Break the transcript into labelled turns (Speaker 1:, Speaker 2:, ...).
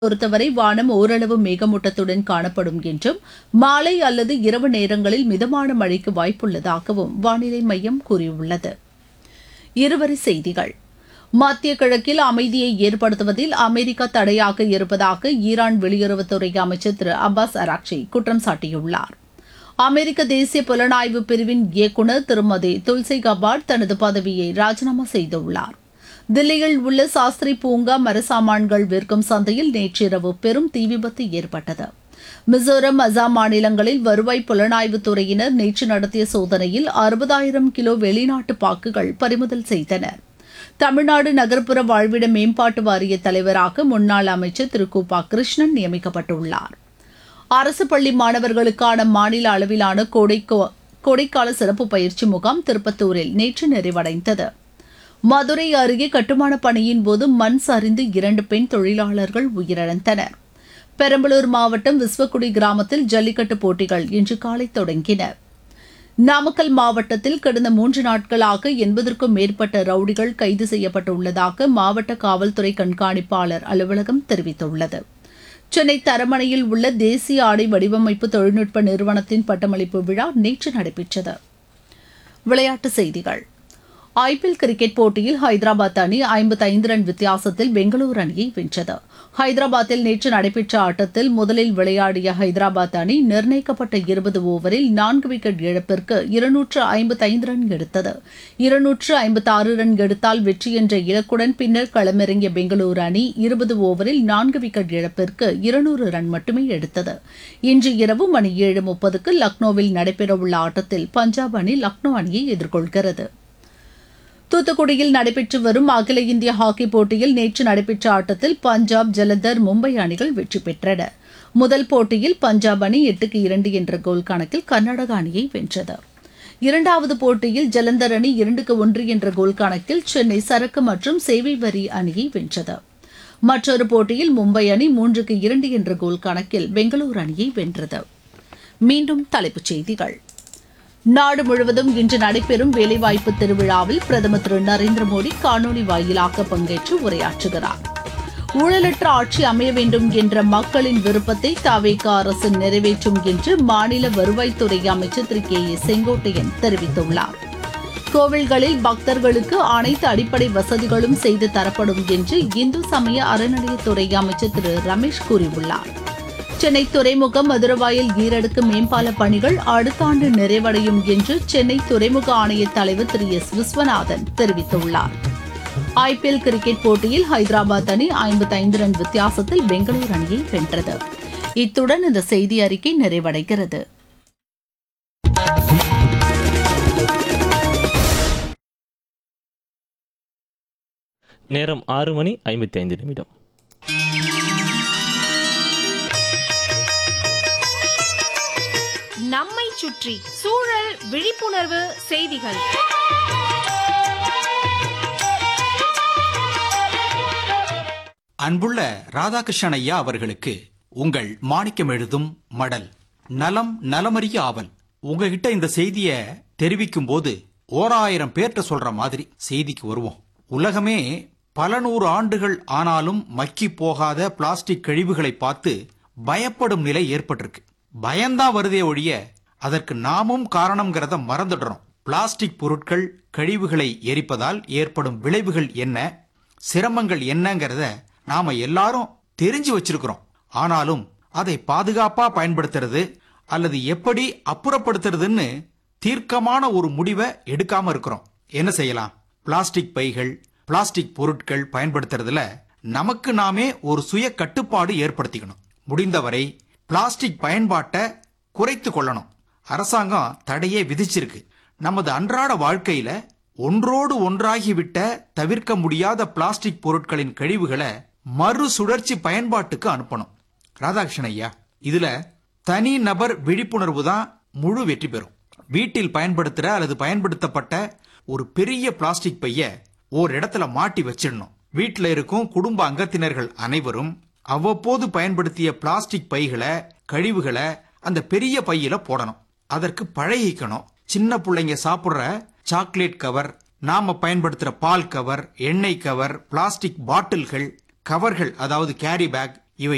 Speaker 1: பொறுத்தவரை வானம் ஓரளவு மேகமூட்டத்துடன் காணப்படும் என்றும் மாலை அல்லது இரவு நேரங்களில் மிதமான மழைக்கு வாய்ப்புள்ளதாகவும் வானிலை மையம் கூறியுள்ளது இருவரி செய்திகள் மத்திய கிழக்கில் அமைதியை ஏற்படுத்துவதில் அமெரிக்கா தடையாக இருப்பதாக ஈரான் வெளியுறவுத்துறை அமைச்சர் திரு அப்பாஸ் அராக்சி குற்றம் சாட்டியுள்ளார் அமெரிக்க தேசிய புலனாய்வு பிரிவின் இயக்குநர் திருமதி துல்சி கபாட் தனது பதவியை ராஜினாமா செய்துள்ளார் தில்லியில் உள்ள சாஸ்திரி பூங்கா மரசாமான்கள் விற்கும் சந்தையில் நேற்றிரவு பெரும் தீ விபத்து ஏற்பட்டது மிசோரம் அசாம் மாநிலங்களில் வருவாய் புலனாய்வுத் துறையினர் நேற்று நடத்திய சோதனையில் அறுபதாயிரம் கிலோ வெளிநாட்டு பாக்குகள் பறிமுதல் செய்தனர் தமிழ்நாடு நகர்ப்புற வாழ்விட மேம்பாட்டு வாரிய தலைவராக முன்னாள் அமைச்சர் திரு கூபா கிருஷ்ணன் நியமிக்கப்பட்டுள்ளார் அரசு பள்ளி மாணவர்களுக்கான மாநில அளவிலான கோடைக்கோ கோடைக்கால சிறப்பு பயிற்சி முகாம் திருப்பத்தூரில் நேற்று நிறைவடைந்தது மதுரை அருகே கட்டுமான பணியின் போது மண் சரிந்து இரண்டு பெண் தொழிலாளர்கள் உயிரிழந்தனர் பெரம்பலூர் மாவட்டம் விஸ்வக்குடி கிராமத்தில் ஜல்லிக்கட்டு போட்டிகள் இன்று காலை தொடங்கின நாமக்கல் மாவட்டத்தில் கடந்த மூன்று நாட்களாக எண்பதற்கும் மேற்பட்ட ரவுடிகள் கைது செய்யப்பட்டுள்ளதாக மாவட்ட காவல்துறை கண்காணிப்பாளர் அலுவலகம் தெரிவித்துள்ளது சென்னை தரமணையில் உள்ள தேசிய ஆடை வடிவமைப்பு தொழில்நுட்ப நிறுவனத்தின் பட்டமளிப்பு விழா நேற்று நடைபெற்றது விளையாட்டுச் செய்திகள் ஐபிஎல் கிரிக்கெட் போட்டியில் ஹைதராபாத் அணி ஐம்பத்தைந்து ரன் வித்தியாசத்தில் பெங்களூரு அணியை வென்றது ஹைதராபாத்தில் நேற்று நடைபெற்ற ஆட்டத்தில் முதலில் விளையாடிய ஹைதராபாத் அணி நிர்ணயிக்கப்பட்ட இருபது ஓவரில் நான்கு விக்கெட் இழப்பிற்கு இருநூற்று ஐம்பத்தைந்து ரன் எடுத்தது இருநூற்று ஐம்பத்தாறு ரன் எடுத்தால் வெற்றி என்ற இலக்குடன் பின்னர் களமிறங்கிய பெங்களூரு அணி இருபது ஓவரில் நான்கு விக்கெட் இழப்பிற்கு இருநூறு ரன் மட்டுமே எடுத்தது இன்று இரவு மணி ஏழு முப்பதுக்கு லக்னோவில் நடைபெறவுள்ள ஆட்டத்தில் பஞ்சாப் அணி லக்னோ அணியை எதிர்கொள்கிறது தூத்துக்குடியில் நடைபெற்று வரும் அகில இந்திய ஹாக்கி போட்டியில் நேற்று நடைபெற்ற ஆட்டத்தில் பஞ்சாப் ஜலந்தர் மும்பை அணிகள் வெற்றி பெற்றன முதல் போட்டியில் பஞ்சாப் அணி எட்டுக்கு இரண்டு என்ற கோல் கணக்கில் கர்நாடக அணியை வென்றது இரண்டாவது போட்டியில் ஜலந்தர் அணி இரண்டுக்கு ஒன்று என்ற கோல் கணக்கில் சென்னை சரக்கு மற்றும் சேவை வரி அணியை வென்றது மற்றொரு போட்டியில் மும்பை அணி மூன்றுக்கு இரண்டு என்ற கோல் கணக்கில் பெங்களூரு அணியை வென்றது மீண்டும் தலைப்புச் செய்திகள் நாடு முழுவதும் இன்று நடைபெறும் வேலைவாய்ப்பு திருவிழாவில் பிரதமர் திரு நரேந்திர மோடி காணொலி வாயிலாக பங்கேற்று உரையாற்றுகிறார் ஊழலற்ற ஆட்சி அமைய வேண்டும் என்ற மக்களின் விருப்பத்தை தவேக அரசு நிறைவேற்றும் என்று மாநில வருவாய்த்துறை அமைச்சர் திரு கே ஏ செங்கோட்டையன் தெரிவித்துள்ளார் கோவில்களில் பக்தர்களுக்கு அனைத்து அடிப்படை வசதிகளும் செய்து தரப்படும் என்று இந்து சமய அறநிலையத்துறை அமைச்சர் திரு ரமேஷ் கூறியுள்ளார் சென்னை துறைமுகம் மதுரவாயல் ஈரடுக்கு மேம்பால பணிகள் அடுத்த ஆண்டு நிறைவடையும் என்று சென்னை துறைமுக ஆணைய தலைவர் திரு எஸ் விஸ்வநாதன் தெரிவித்துள்ளார் ஐபிஎல் கிரிக்கெட் போட்டியில் ஹைதராபாத் அணி ஐம்பத்தைந்து ரன் வித்தியாசத்தில் பெங்களூரு அணியை வென்றது இத்துடன் இந்த செய்தி அறிக்கை நிறைவடைகிறது
Speaker 2: நேரம் ஆறு மணி ஐம்பத்தி ஐந்து நிமிடம்
Speaker 3: நம்மை சுற்றி சூழல் விழிப்புணர்வு செய்திகள்
Speaker 4: அன்புள்ள ராதாகிருஷ்ணன் ஐயா அவர்களுக்கு உங்கள் மாணிக்கம் எழுதும் மடல் நலம் நலமறிய ஆவல் உங்ககிட்ட இந்த செய்திய தெரிவிக்கும் போது ஓராயிரம் பேர்ட்ட சொல்ற மாதிரி செய்திக்கு வருவோம் உலகமே பல நூறு ஆண்டுகள் ஆனாலும் மக்கி போகாத பிளாஸ்டிக் கழிவுகளை பார்த்து பயப்படும் நிலை ஏற்பட்டிருக்கு பயம்தான் வருதே ஒழிய அதற்கு நாமும் காரணம்ங்கிறத மறந்துடுறோம் பிளாஸ்டிக் பொருட்கள் கழிவுகளை எரிப்பதால் ஏற்படும் விளைவுகள் என்ன சிரமங்கள் என்னங்கிறத நாம எல்லாரும் தெரிஞ்சு வச்சிருக்கிறோம் ஆனாலும் அதை பாதுகாப்பா பயன்படுத்துறது அல்லது எப்படி அப்புறப்படுத்துறதுன்னு தீர்க்கமான ஒரு முடிவை எடுக்காம இருக்கிறோம் என்ன செய்யலாம் பிளாஸ்டிக் பைகள் பிளாஸ்டிக் பொருட்கள் பயன்படுத்துறதுல நமக்கு நாமே ஒரு சுய கட்டுப்பாடு ஏற்படுத்திக்கணும் முடிந்தவரை பிளாஸ்டிக் பயன்பாட்டை குறைத்து கொள்ளணும் அரசாங்கம் தடையே விதிச்சிருக்கு நமது அன்றாட வாழ்க்கையில ஒன்றோடு ஒன்றாகிவிட்ட தவிர்க்க முடியாத பிளாஸ்டிக் பொருட்களின் கழிவுகளை மறுசுழற்சி பயன்பாட்டுக்கு அனுப்பணும் ராதாகிருஷ்ணன் ஐயா இதுல தனி நபர் விழிப்புணர்வு தான் முழு வெற்றி பெறும் வீட்டில் பயன்படுத்துற அல்லது பயன்படுத்தப்பட்ட ஒரு பெரிய பிளாஸ்டிக் பைய ஓர் இடத்துல மாட்டி வச்சிடணும் வீட்டில் இருக்கும் குடும்ப அங்கத்தினர்கள் அனைவரும் அவ்வப்போது பயன்படுத்திய பிளாஸ்டிக் பைகளை கழிவுகளை அந்த பெரிய பையில போடணும் அதற்கு பழகிக்கணும் சின்ன பிள்ளைங்க சாப்பிடுற சாக்லேட் கவர் நாம பயன்படுத்துற பால் கவர் எண்ணெய் கவர் பிளாஸ்டிக் பாட்டில்கள் கவர்கள் அதாவது கேரி பேக்